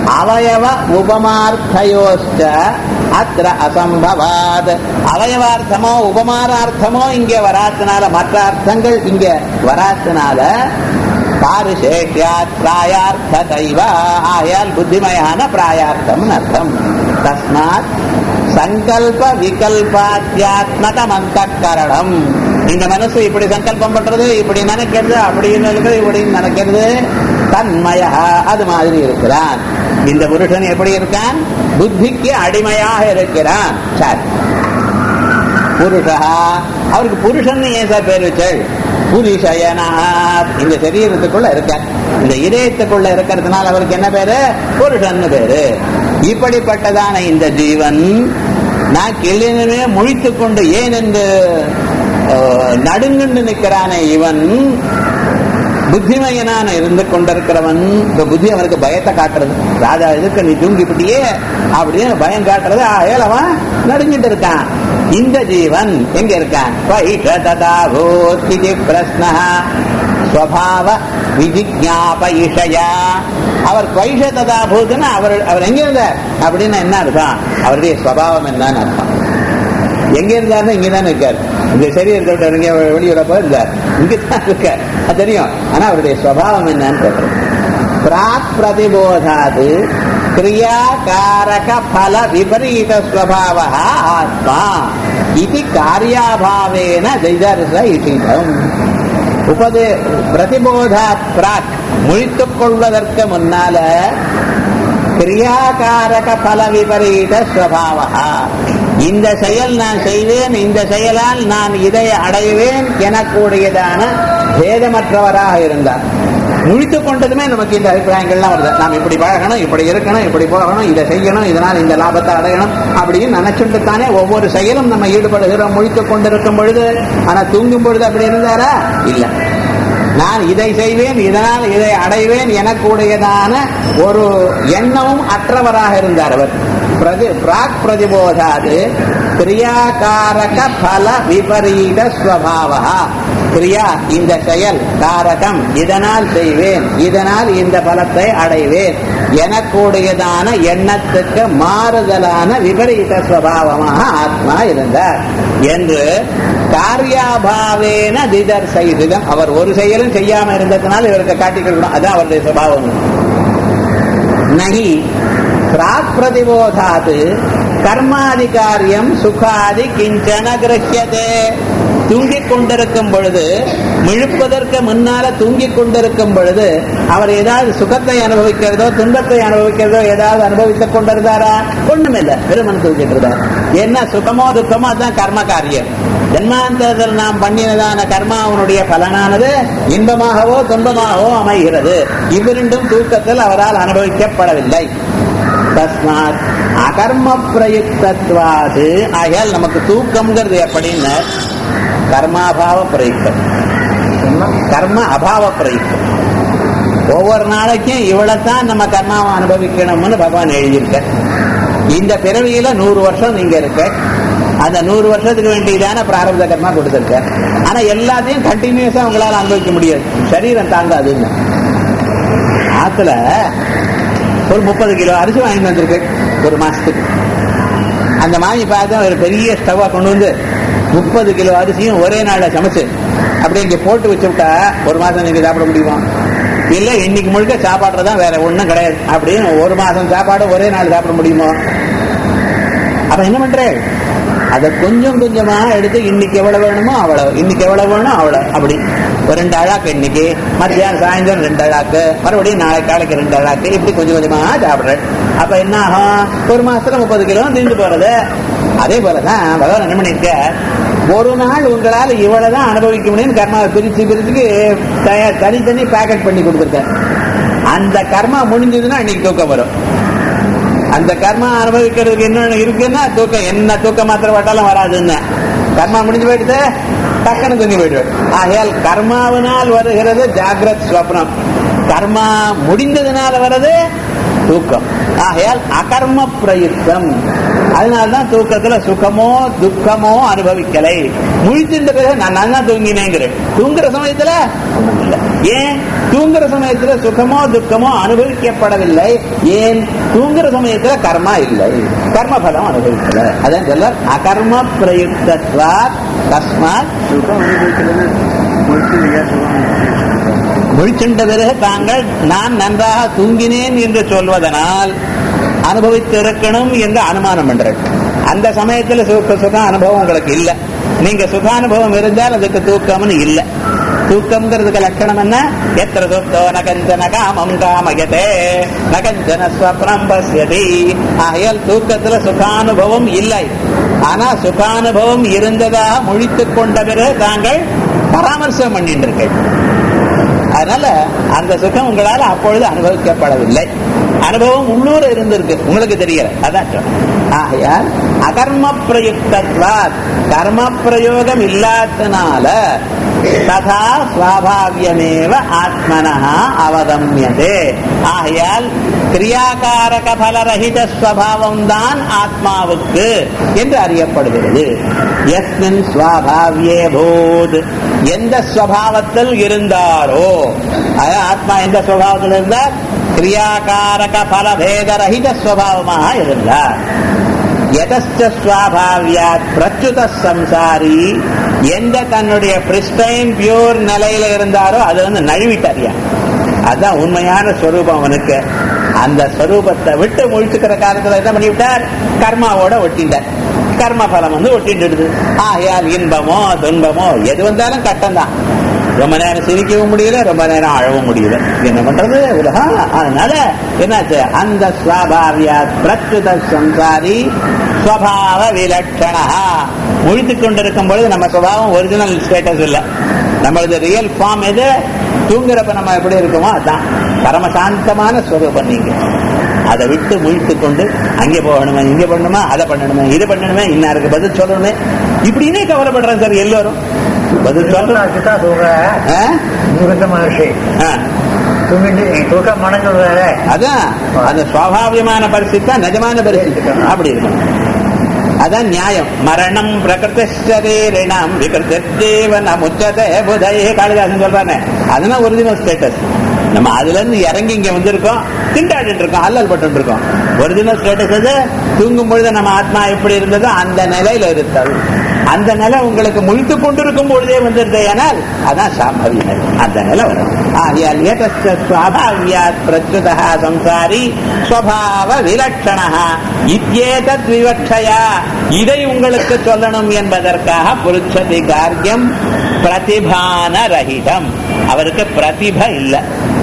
அவயவ உபமார்த்தயோச்ச அத்திர அசம்பவாத் அவயவார்த்தமோ உபமானார்த்தமோ இங்கே வராத்தினால மற்ற அர்த்தங்கள் இங்க வராத்தினால பாரிசேஷ்யாத் பிராயார்த்த தைவ ஆயால் புத்திமயான பிராயார்த்தம் அர்த்தம் தஸ்மாத் சங்கல்ப விகல்பாத்தியாத்மகம் கரணம் இந்த மனசு இப்படி சங்கல்பம் பண்றது இப்படி நினைக்கிறது அப்படின்னு இருக்குது இப்படின்னு நினைக்கிறது தன்மய அது மாதிரி இருக்கிறான் இந்த புருஷன் எப்படி இருக்கான் புத்திக்கு அடிமையாக இருக்கிறான் சரி புருஷா அவருக்கு புருஷன் ஏன் சார் பேர் வச்சாள் புருஷயனா இந்த சரீரத்துக்குள்ள இருக்க இந்த இதயத்துக்குள்ள இருக்கிறதுனால அவருக்கு என்ன பேரு புருஷன் பேரு இப்படிப்பட்டதான இந்த ஜீவன் நான் கிளினமே முழித்துக் கொண்டு ஏன் என்று நடுங்குண்டு நிற்கிறானே இவன் புத்திமயனான இருந்து கொண்டிருக்கிறவன் இந்த புத்தி அவனுக்கு பயத்தை காட்டுறது ராஜா எதுக்கு நீ தூங்கிப்பிட்டியே அப்படின்னு பயம் காட்டுறது ஆகையால் அவன் நடுங்கிட்டு இருக்கான் இந்த ஜீவன் எங்க இருக்கான் பிரஸ்ன ஸ்வபாவ விஜிஜாபயிஷயா அவர் பைஷ ததா பூத்துன்னா அவர் அவர் எங்க இருந்தார் அப்படின்னு என்ன அர்த்தம் அவருடைய ஸ்வபாவம் என்னன்னு அர்த்தம் எங்க இருந்தாருன்னா இங்கதான் இருக்காரு இந்த சரீரத்தை விட்டு எங்க வெளியூர போயிருந்தார் இங்கதான் இருக்கார் அது தெரியும் ஆனா அவருடைய சுவாவம் என்னன்னு கேட்கறது பிராக் பிரதிபோதாது கிரியாகாரக பல விபரீத ஸ்வபாவ ஆத்மா இது காரியாபாவேன திதர்ச இஷிதம் உபதே பிரதிபோதா பிராக் முழித்துக் கொள்வதற்கு முன்னால கிரியாகாரக பல விபரீத ஸ்வபாவா இந்த செயல் நான் செய்வேன் இந்த செயலால் நான் இதை அடைவேன் எனக்கூடியதான பேதமற்றவராக இருந்தார் முழித்து கொண்டதுமே நமக்கு இந்த அபிப்பிராயங்கள்லாம் வருது நாம் இப்படி பழகணும் இப்படி இருக்கணும் இப்படி போகணும் இதை செய்யணும் இதனால் இந்த லாபத்தை அடையணும் அப்படின்னு நினைச்சுட்டு தானே ஒவ்வொரு செயலும் நம்ம ஈடுபடுகிறோம் முழித்து கொண்டிருக்கும் பொழுது ஆனா தூங்கும் பொழுது அப்படி இருந்தாரா இல்லை நான் இதை செய்வேன் இதனால் இதை அடைவேன் எனக்குடையதான ஒரு எண்ணமும் அற்றவராக இருந்தார் அவர் பிரதி பிராக் பிரதிபோதாது கிரியாகாரக பல விபரீத ஸ்வபாவா கிரியா இந்த செயல் காரகம் இதனால் செய்வேன் இதனால் இந்த பலத்தை அடைவேன் எனக்குடையதான எண்ணத்துக்கு மாறுதலான விபரீத ஸ்வபாவமாக ஆத்மா இருந்தார் என்று காரியாபாவேன திதர் செய்திடம் அவர் ஒரு செயலும் செய்யாம இருந்ததுனால இவருக்கு காட்டிக்கொள்ளணும் அதான் அவருடைய சுபாவம் நகி பிராக் பிரதிபோதாது கர்மாதிகாரியம் சுகாதி கிஞ்சன கிரகியதே தூங்கிக் கொண்டிருக்கும் பொழுது மிழுப்பதற்கு முன்னால தூங்கிக் கொண்டிருக்கும் பொழுது அவர் ஏதாவது சுகத்தை அனுபவிக்கிறதோ துன்பத்தை அனுபவிக்கிறதோ ஏதாவது அனுபவித்துக் கொண்டிருந்தாரா ஒண்ணுமில்லை பெருமன் தூங்கிட்டு இருந்தார் என்ன சுகமோ துக்கமோ அதுதான் கர்ம காரியம் ஜென்மாந்தரத்தில் நாம் பண்ணினதான கர்மாவனுடைய பலனானது இன்பமாகவோ துன்பமாகவோ அமைகிறது இவ்விரண்டும் தூக்கத்தில் அவரால் அனுபவிக்கப்படவில்லை தஸ்மாத் அகர்ம பிரயுக்தத்வாது ஆகையால் நமக்கு தூக்கம்ங்கிறது எப்படின்னு கர்மாபாவ பிரயுக்தம் கர்ம அபாவ பிரயுக்தம் ஒவ்வொரு நாளைக்கும் இவ்வளவுதான் நம்ம கர்மாவை அனுபவிக்கணும்னு பகவான் எழுதியிருக்க இந்த பிறவியில நூறு வருஷம் நீங்க இருக்க அந்த நூறு வருஷத்துக்கு வேண்டியதான பிராரப்த கர்மா கொடுத்திருக்க ஆனா எல்லாத்தையும் கண்டினியூஸா உங்களால அனுபவிக்க முடியாது சரீரம் தாங்காதுன்னு ஆத்துல ஒரு முப்பது கிலோ அரிசி வாங்கி வந்திருக்கு ஒரு மாசத்துக்கு அந்த மாமி பார்த்து ஒரு பெரிய ஸ்டவ்வா கொண்டு வந்து முப்பது கிலோ அரிசியும் ஒரே நாள்ல சமைச்சு அப்படி இங்க போட்டு வச்சு விட்டா ஒரு மாசம் நீங்க சாப்பிட முடியுமா இல்ல இன்னைக்கு முழுக்க சாப்பாடுறதான் வேற ஒண்ணும் கிடையாது அப்படின்னு ஒரு மாசம் சாப்பாடு ஒரே நாள் சாப்பிட முடியுமா அப்ப என்ன பண்றேன் அதை கொஞ்சம் கொஞ்சமா எடுத்து இன்னைக்கு எவ்வளவு வேணுமோ அவ்வளவு இன்னைக்கு எவ்வளவு வேணும் அவ்வளவு அப்படி ஒரு ரெண்டு அழாக்கு இன்னைக்கு மத்தியானம் சாயந்தரம் ரெண்டு அழாக்கு மறுபடியும் நாளைக்கு காலைக்கு ரெண்டு அழாக்கு இப்படி கொஞ்சம் கொஞ்சமா சாப்பிடுறேன் அப்ப என்ன ஆகும் ஒரு மாசத்துல முப்பது கிலோ தீர்ந்து போறது அதே போலதான் பகவான் என்ன பண்ணிருக்க ஒரு நாள் உங்களால இவ்வளவுதான் அனுபவிக்க முடியும்னு கர்மாவை பிரிச்சு பிரிச்சுக்கு தயார் தனித்தனி பேக்கெட் பண்ணி கொடுத்துருக்கேன் அந்த கர்மா முடிஞ்சதுன்னா இன்னைக்கு தூக்கம் வரும் அந்த கர்மா அனுபவிக்கிறதுக்கு என்ன இருக்குன்னா தூக்கம் என்ன தூக்கம் மாத்திரம் பட்டாலும் வராதுன்னு கர்மா முடிஞ்சு போயிடுது டக்குன்னு தூங்கி போயிடுவேன் ஆகையால் கர்மாவினால் வருகிறது ஜாகிரத் ஸ்வப்னம் கர்மா முடிந்ததுனால வர்றது தூக்கம் ஆகையால் அகர்ம பிரயுக்தம் அதனாலதான் தூக்கத்துல சுகமோ துக்கமோ அனுபவிக்கலை முழிச்சிருந்த பிறகு நான் நல்லா தூங்கினேங்கிறேன் தூங்குற சமயத்துல ஒண்ணும் இல்லை. ஏன் தூங்குற சமயத்துல சுகமோ துக்கமோ அனுபவிக்கப்படவில்லை ஏன் தூங்குற சமயத்துல கர்மா இல்லை கர்ம பலம் அனுபவிக்கல அதான் சொல்ல அகர்ம பிரயுக்தத்வா தஸ்மாத் சுகம் அனுபவிக்கலன்னா முடிச்சு சுகம் முழிச்சுண்ட பிறகு தாங்கள் நான் நன்றாக தூங்கினேன் என்று சொல்வதனால் அனுபவித்திருக்கணும் என்று அனுமானம் பண்றேன் அந்த சமயத்துல சுக சுக அனுபவம் உங்களுக்கு இல்ல நீங்க சுகானுபவம் இருந்தால் அதுக்கு தூக்கம்னு இல்ல தூக்கம்ங்கிறதுக்கு லட்சணம் என்ன எத்திர சுப்தோ நகஞ்சன காமம் காமயதே நகஞ்சன ஸ்வப்னம் பசியதி ஆகையால் தூக்கத்துல சுகானுபவம் இல்லை ஆனா சுகானுபவம் இருந்ததாக முழித்துக் கொண்ட பிறகு தாங்கள் பராமர்சம் பண்ணிட்டு இருக்கீங்க அதனால அந்த சுகம் உங்களால அப்பொழுது அனுபவிக்கப்படவில்லை அனுபவம் உள்ளூர இருந்திருக்கு உங்களுக்கு தெரியல அதான் சொல்றேன். ஆகையால் அகர்ம பிரயுக்தத்வாத் கர்ம பிரயோகம் இல்லாதனால ததா சுவாபாவியமேவ ஆத்மனா அவதமியதே ஆகையால் கிரியாகாரக பலரகித ஸ்வபாவம் தான் ஆத்மாவுக்கு என்று அறியப்படுகிறது எஸ்மின் ஸ்வாபாவியே போத் எந்த ஸ்வபாவத்தில் இருந்தாரோ அதாவது ஆத்மா எந்த ஸ்வபாவத்தில் இருந்தார் கிரியாகாரக பலபேதரகித ஸ்வபாவமாக இருந்தார் எதஸ்ட ஸ்வாபாவியாத் பிரச்சுத சம்சாரி எந்த தன்னுடைய பிரிஸ்டைன் பியூர் நிலையில இருந்தாரோ அது வந்து நழுவிட்டாரியா அதான் உண்மையான ஸ்வரூபம் அவனுக்கு அந்த ஸ்வரூபத்தை விட்டு முழிச்சுக்கிற காலத்துல என்ன பண்ணிவிட்டார் கர்மாவோட ஒட்டிட்டார் கர்ம பலம் வந்து ஒட்டிட்டுடுது ஆகையால் இன்பமோ துன்பமோ எது வந்தாலும் கட்டம்தான் ரொம்ப நேரம் சிரிக்கவும் முடியல ரொம்ப நேரம் அழவும் முடியல என்ன பண்றது உலகம் அதனால என்னாச்சு அந்த ஸ்வாபாவியா பிரச்சுத சம்சாரி ஸ்வபாவ விலட்சணா முழித்துக் கொண்டிருக்கும் பொழுது நம்ம சுபாவம் ஒரிஜினல் ஸ்டேட்டஸ் இல்ல நம்மளது ரியல் ஃபார்ம் எது தூங்குறப்ப நம்ம எப்படி இருக்கோமோ அதான் பரமசாந்தமான ஸ்வரூபம் நீங்க அதை விட்டு முழித்துக் கொண்டு அங்கே போகணுமே இங்க பண்ணணுமா அதை பண்ணணுமே இது பண்ணணுமே இன்னாருக்கு பதில் சொல்லணுமே இப்படின்னே கவலைப்படுறேன் சார் எல்லாரும் பதில் சொல்றேன் அதுதான் தூங்க ஆ? முகத்த மகர்ஷி ஆ. தூங்கிட்டு தூக்கம் மடங்கு வேற அதான் அந்த சுவாபாவியமான பரிசுத்தி தான் நிஜமான பரிசுத்தி அப்படி இருக்கணும் அதான் நியாயம் மரணம் பிரகிருதிஷரீரிணம் விகிருத்தேவன முச்சதே புதையே காளிதாசன் சொல்றானே அதுதான் ஒரிஜினல் ஸ்டேட்டஸ் நம்ம அதுல இருந்து இறங்கி இங்க வந்திருக்கோம் திண்டாடிட்டு இருக்கோம் அல்லல் பட்டு இருக்கோம் ஒரிஜினல் ஸ்டேட்டஸ் அது தூங்கும் பொழுது நம்ம ஆத்மா எப்படி இருந்ததோ அந்த நிலையில இருத்தல் அந்த நிலை உங்களுக்கு முழித்துக் கொண்டிருக்கும் பொழுதே வந்திருந்தே ஆனால் அதான் சாம்பவி நிலை அந்த நிலை வரும் ஆகியால் ஏதஸ்ய ஸ்வாபாவியாத் பிரச்சுதா சம்சாரி ஸ்வபாவ விலட்சணா இத்யேதத் விவக்ஷயா இதை உங்களுக்கு சொல்லணும் என்பதற்காக புருஷதி காரியம் பிரதிபான ரஹிதம் அவருக்கு பிரதிப இல்லை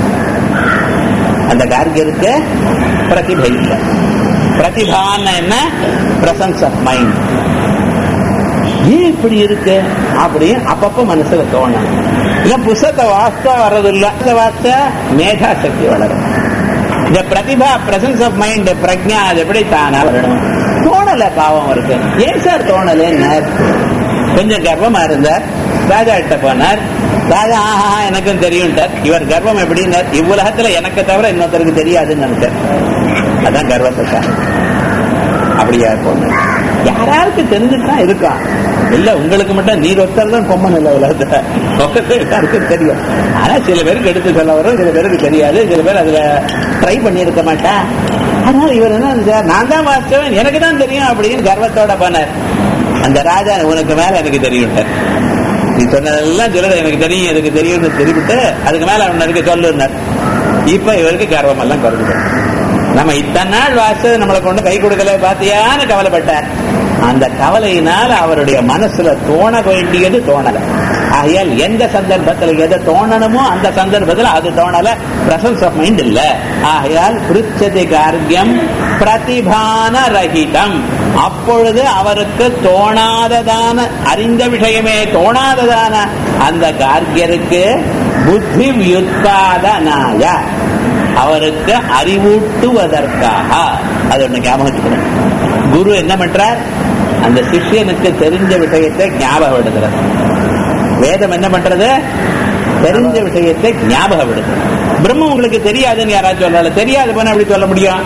அந்த கார்கியருக்கு பிரதிபை இல்லை பிரதிபான என்ன பிரசன்ஸ் ஆஃப் மைண்ட் ஏன் இப்படி இருக்கு அப்படின்னு அப்பப்ப மனசுல தோணும் இல்ல புஸ்தகத்தை வாஸ்தா வர்றது இல்ல இந்த வாஸ்தா மேதா சக்தி வளரும் இந்த பிரதிபா பிரசன்ஸ் ஆஃப் மைண்ட் பிரக்ஞா அது எப்படி தானா வரணும் தோணல பாவம் இருக்கு ஏன் சார் தோணலன்னார் கொஞ்சம் கர்ப்பமா இருந்தார் ராஜா கிட்ட போனார் ராஜா ஆஹா எனக்கும் தெரியும்ட்டார் இவர் கர்ப்பம் எப்படின்னார் இவ்வுலகத்துல எனக்கு தவிர இன்னொருத்தருக்கு தெரியாதுன்னு நினைச்சார் அதான் கர்வத்தை அப்படியா பொண்ணு யாராருக்கு தெரிஞ்சுதான் இருக்கா இல்ல உங்களுக்கு மட்டும் நீர் ஒருத்தர் தான் கொம்மன் இல்ல உலகத்துல உலகத்துல எல்லாருக்கும் தெரியும் ஆனா சில பேருக்கு எடுத்து சொல்ல வரும் சில பேருக்கு தெரியாது சில பேர் அதுல ட்ரை பண்ணியிருக்க மாட்டா அதனால இவர் என்ன செஞ்சார், நான் தான் வாஸ்தவன் எனக்கு தான் தெரியும் அப்படின்னு கர்வத்தோட போனார் அந்த ராஜா உனக்கு மேல எனக்கு தெரியும் நீ சொன்னதெல்லாம் சொல்லுற எனக்கு தெரியும் எனக்கு தெரியும்னு தெரிவிட்டு அதுக்கு மேல அவனுக்கு சொல்லுனார் இப்ப இவருக்கு கர்வம் எல்லாம் குறைஞ்சு நம்ம இத்தனை நாள் வாச நம்மளை கொண்டு கை கொடுக்கல பாத்தியான்னு கவலைப்பட்டார் அந்த கவலையினால அவருடைய மனசுல தோண வேண்டியது தோணல ஆகையால் எந்த சந்தர்ப்பத்தில் எதை தோணணுமோ அந்த சந்தர்ப்பத்தில் அது தோணல பிரசன்ஸ் ஆஃப் மைண்ட் இல்ல ஆகையால் பிருச்சதி கார்கியம் பிரதிபான ரகிதம் அப்பொழுது அவருக்கு தோணாததான அறிந்த விஷயமே தோணாததான அந்த கார்கியருக்கு புத்தி வியுத்பாதனாய அவருக்கு அறிவூட்டுவதற்காக அது ஒண்ணு ஞாபகம் வச்சுக்கணும் குரு என்ன பண்றார் அந்த சிஷ்யனுக்கு தெரிஞ்ச விஷயத்தை ஞாபகப்படுத்துறார் வேதம் என்ன பண்றது தெரிஞ்ச விஷயத்தை ஞாபகப்படுத்துறது பிரம்மம் உங்களுக்கு தெரியாதுன்னு யாராச்சும் சொல்லல தெரியாது போன எப்படி சொல்ல முடியும்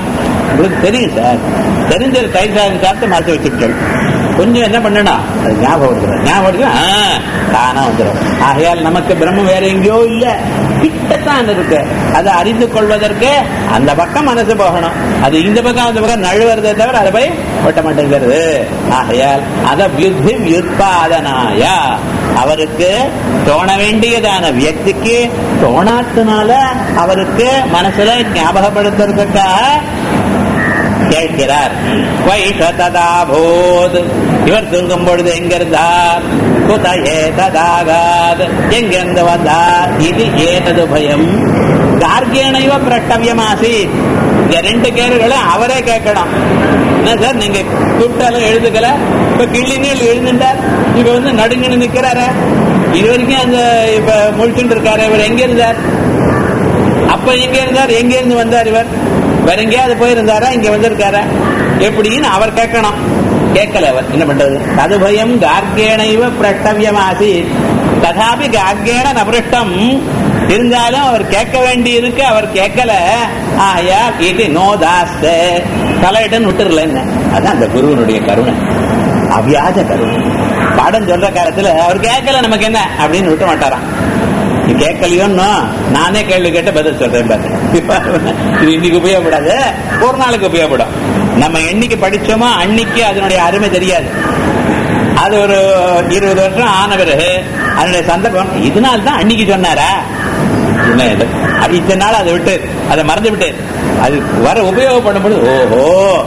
உங்களுக்கு தெரியும் சார் தெரிஞ்ச தயிர் சாதம் சாப்பிட்டு மறைச்சு வச்சுட்டேன் கொஞ்சம் என்ன பண்ணணும் அது ஞாபகம் இருக்குது ஞாபகம் இருக்கு ஆ, தானா வந்துடும் ஆகையால் நமக்கு பிரம்மம் வேற எங்கேயோ இல்ல கிட்டத்தான் இருக்கு அதை அறிந்து கொள்வதற்கு அந்த பக்கம் மனசு போகணும் அது இந்த பக்கம் அந்த பக்கம் நழுவுறதே தவிர அதை போய் ஒட்ட மாட்டேங்கிறது ஆகையால் அத வியுத்தி வியுத்பாதனாய அவருக்கு தோண வேண்டியதான வியக்திக்கு தோணாத்துனால அவருக்கு மனசுல ஞாபகப்படுத்துறதுக்காக கேட்கிறார் வைஷ ததாபோத் இவர் தூங்கும் பொழுது எங்க இருந்தார் குதயே ததாகாத் எங்கிருந்து வந்தார் இது ஏதது பயம் கார்கியனைவ பிரட்டவியமாசி இந்த ரெண்டு கேள்விகளும் அவரே கேட்கணும் என்ன சார் நீங்க கூப்பிட்டாலும் எழுதுக்கல இப்ப கிள்ளினில் எழுந்துட்டார் இப்ப வந்து நடுங்கன்னு நிக்கிறாரு இது வரைக்கும் அந்த இப்ப முழிச்சுட்டு இருக்காரு இவர் எங்க இருந்தார் அப்ப எங்க இருந்தார் எங்க இருந்து வந்தார் இவர் வேற எங்கேயாவது போயிருந்தாரா இங்க வந்திருக்காரா எப்படின்னு அவர் கேட்கணும் கேட்கல அவர் என்ன பண்றது அது பயம் கார்கேணைவ பிரட்டவியமாசி ததாபி கார்கேண நபிருஷ்டம் இருந்தாலும் அவர் கேட்க வேண்டி இருக்கு அவர் கேட்கல ஆயா இது நோ தாஸ்த தலையிட்டன் விட்டுருல என்ன அதான் அந்த குருவனுடைய கருணை அவ்யாஜ கருணை பாடம் சொல்ற காலத்துல அவர் கேட்கல நமக்கு என்ன அப்படின்னு விட்ட மாட்டாராம் நீ கேட்கலையோன்னு நானே கேள்வி கேட்டு பதில் சொல்றேன் பாரு இது இன்னைக்கு உபயோகப்படாது ஒரு நாளுக்கு உபயோகப்படும் நம்ம என்னைக்கு படிச்சோமோ அன்னைக்கு அதனுடைய அருமை தெரியாது அது ஒரு இருபது வருஷம் ஆன பிறகு அதனுடைய சந்தர்ப்பம் இதனால தான் அன்னைக்கு சொன்னாரா என்ன இது? அது இத்தனை நாள் அதை விட்டு அதை மறந்து விட்டு அது வர உபயோகப்படும் பொழுது ஓஹோ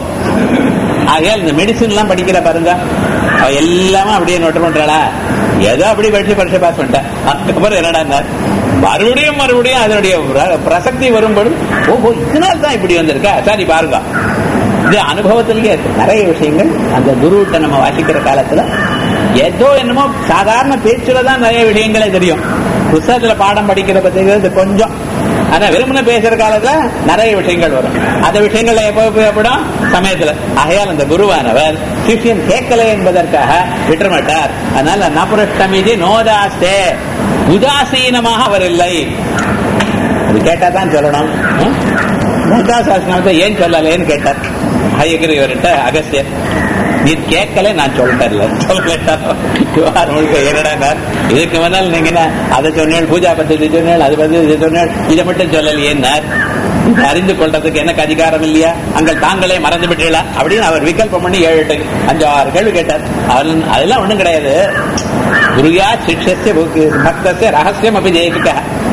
ஆகையால் இந்த மெடிசின் எல்லாம் படிக்கிற பாருங்க அவ எல்லாமே அப்படியே நோட் பண்றாளா ஏதோ அப்படி படிச்சு பரிசு பாஸ் பண்ணிட்டேன் அதுக்கப்புறம் என்னடா மறுபடியும் மறுபடியும் அதனுடைய பிர- பிரசக்தி வரும்பொழுது ஓஹோ இதனால் தான் இப்படி வந்திருக்கா சரி பாருங்க இது அனுபவத்திலேயே இருக்கு நிறைய விஷயங்கள் அந்த குருவிட்ட நம்ம வாசிக்கிற காலத்துல ஏதோ என்னமோ சாதாரண பேச்சுல தான் நிறைய விஷயங்களே தெரியும் புத்தகத்துல பாடம் படிக்கிற பத்தி கொஞ்சம் ஆனா விரும்பின பேசுற காலத்துல நிறைய விஷயங்கள் வரும் அந்த விஷயங்கள்ல எப்ப உபயோகப்படும் சமயத்துல ஆகையால் அந்த குருவானவர் சிஷ்யன் கேட்கல என்பதற்காக விட்டுறமாட்டார் அதனால நபுரஷ்டமிதி நோதாஸ்தே உதாசீனமாக அவர் இல்லை அது கேட்டா தான் சொல்லணும் ம்? லலிதா சாஸ்திரத்தை ஏன் சொல்லலேன்னு கேட்டார் ஹயகிரிவர்கிட்ட அகஸ்தியர் நீ கேட்கல நான் சொல்லிட்டேன்ல சொல்லட்டார் முழுக்க என்னடா இதுக்கு முன்னால் நீங்க என்ன அதை சொன்னேன் பூஜா பத்தி சொன்னேன் அது பத்தி இது சொன்னேன் இதை மட்டும் சொல்லலையேன்னார் இதை அறிந்து கொள்றதுக்கு எனக்கு அதிகாரம் இல்லையா அங்கள் தாங்களே மறந்து விட்டீங்களா அப்படின்னு அவர் விகல்பம் பண்ணி ஏழு எட்டு அஞ்சு ஆறு கேள்வி கேட்டார் அவர் அதெல்லாம் ஒண்ணும் கிடையாது குருயா சிக்ஷஸ்ய பக்தஸ்ய ரகசியம் அப்படி ஜெயிக்க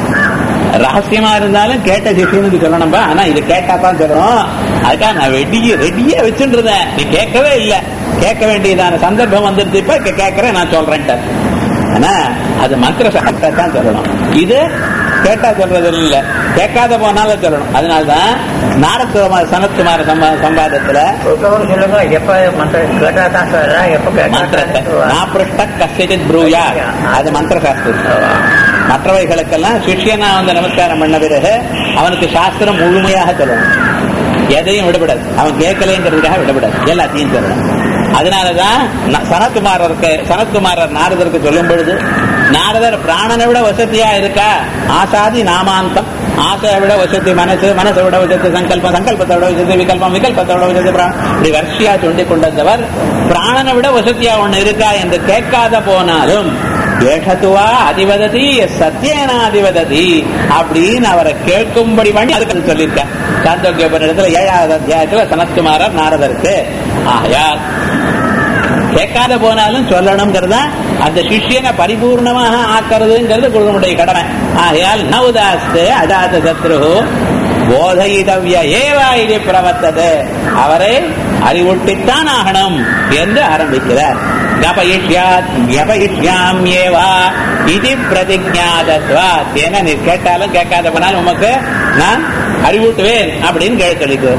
ரகசியமா இருந்தாலும் கேட்ட சிஷியனுக்கு சொல்லணும்பா ஆனா இது கேட்டா தான் சொல்லணும் அதுக்காக நான் ரெடிய ரெடியா வச்சுட்டு இருந்தேன் நீ கேட்கவே இல்லை கேட்க வேண்டியதான சந்தர்ப்பம் வந்துருச்சு இப்ப கே- கேட்கறேன் நான் சொல்றேன்ட்டு ஆனா அது மந்திர சட்டத்தை தான் சொல்லணும் இது கேட்டா சொல்றது இல்ல கேட்காத போனாலும் சொல்லணும் அதனாலதான் நாரத்துவமார் சனத்துமார சம்பா- சம்பாதத்துல ஒருத்தவங்க சொல்லுங்க எப்ப மந்திரம் கேட்டா தான் சொல்றா எப்ப கேட்டா மந்திரத்தை நான் பிருஷ்ட கசிதித் ப்ரூயா அது மந்திர சாஸ்திரம் மற்றவைகளுக்கெல்லாம் சிஷ்யனா வந்து நமஸ்காரம் பண்ண பிறகு அவனுக்கு சாஸ்திரம் முழுமையாக சொல்லணும் எதையும் விடப்படாது அவன் கேட்கலைங்கிறதுக்காக விடப்படாது எல்லாத்தையும் சொல்லணும் அதனாலதான் ந- சனத்குமாரருக்கு சனத்குமாரர் நாரதருக்கு சொல்லும் பொழுது நாரதர் பிராணனை விட வசதியா இருக்கா ஆசாதி நாமாந்தம் ஆசையை விட வசதி மனசு மனசை விட வசதி சங்கல்பம் சங்கல்பத்தை விட வசதி விகல்பம் விகல்பத்தை விட வசதி பிராணம் இப்படி வரிசையா சொல்லிக் கொண்டவர் பிராணனை விட வசதியா ஒண்ணு இருக்கா என்று கேட்காத போனாலும் ஏஷத்துவா அதிவததி சத்தியனா அதிவததி அப்படின்னு அவரை கேட்கும்படி பண்ணி அதுக்கு சொல்லியிருக்கேன் சாந்தோக்கிய இடத்துல ஏழாவது அத்தியாயத்துல சனத்குமாரர் நாரதருக்கு ஆகையால் கேட்காத போனாலும் சொல்லணுங்கிறத அந்த சிஷ்யனை பரிபூர்ணமாக ஆக்கிறதுங்கிறது குருவனுடைய கடமை ஆகையால் நவுதாஸ்து அஜாத சத்ரு போதயிதவ்ய ஏவா இது பிரவர்த்தது அவரை அறிவுட்டித்தான் ஆகணும் என்று ஆரம்பிக்கிறார் ஞபயிஷ்யாத் ஞபயிஷ்யாம் ஏவா இது பிரதிஜாதத்வாத் ஏன்னா நீ கேட்டாலும் கேட்காத போனாலும் உமக்கு நான் அறிவூட்டுவேன் அப்படின்னு கேட்க சொல்லிக்குவேன்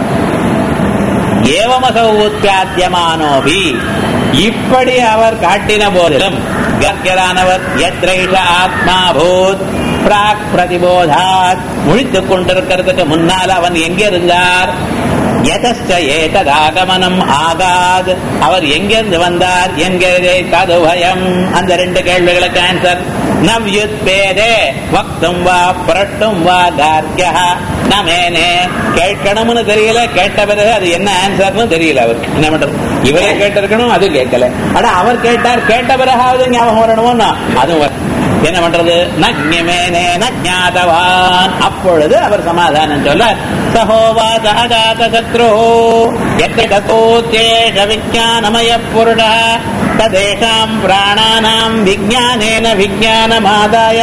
ஏவமசௌ உத்தியாத்தியமானோபி இப்படி அவர் காட்டின போதிலும் கர்கரானவர் எத்ரைஷ ஆத்மா பூத் பிராக் பிரதிபோதாத் முழித்துக் கொண்டிருக்கிறதுக்கு முன்னால் அவன் எங்க இருந்தார் எதச்ச ஏததாகமனம் ஆகாத் அவர் எங்கிருந்து வந்தார் என்கிறதே ததுபயம் அந்த ரெண்டு கேள்விகளுக்கு ஆன்சர் நவ்யுத் பேதே வக்தும் வா புரட்டும் வா கார்கியா நமேனே கேட்கணும்னு தெரியல கேட்ட பிறகு அது என்ன ஆன்சர்னு தெரியல அவர் என்ன பண்றது இவரே கேட்டிருக்கணும் அது கேட்கல ஆனா அவர் கேட்டார் கேட்ட பிறகாவது ஞாபகம் வரணுமோ அதுவும் வர என்ன பண்றது நக்ஞமேனே நஜாதவான் அப்பொழுது அவர் சமாதானம் சொல்ல சகோவாச அஜாத சத்ரு எத்தோத்தேஷ விஜானமய புருட ததேஷாம் பிராணானாம் விஜானேன விஜானமாதாய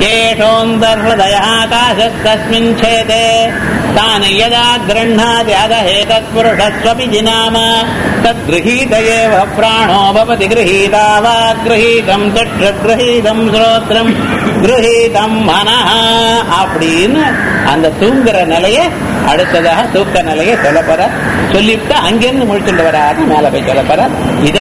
ஏஷோந்தர்ஹதயாகாசஸ்மின் சேதே तानि यदा गृह्णाद्यादहेतत्पुरुषस्वपि जिनाम तद्गृहीत एव प्राणो भवति गृहीता वा गृहीतम् चक्षुगृहीतम् श्रोत्रम् गृहीतम् मनः அப்படின்னு அந்த தூங்குற நிலைய அடுத்ததாக தூக்க நிலையை சொல்லப்போற சொல்லிவிட்டு அங்கிருந்து முடிச்சுட்டு வராது மேல போய் சொல்லப்போற இதை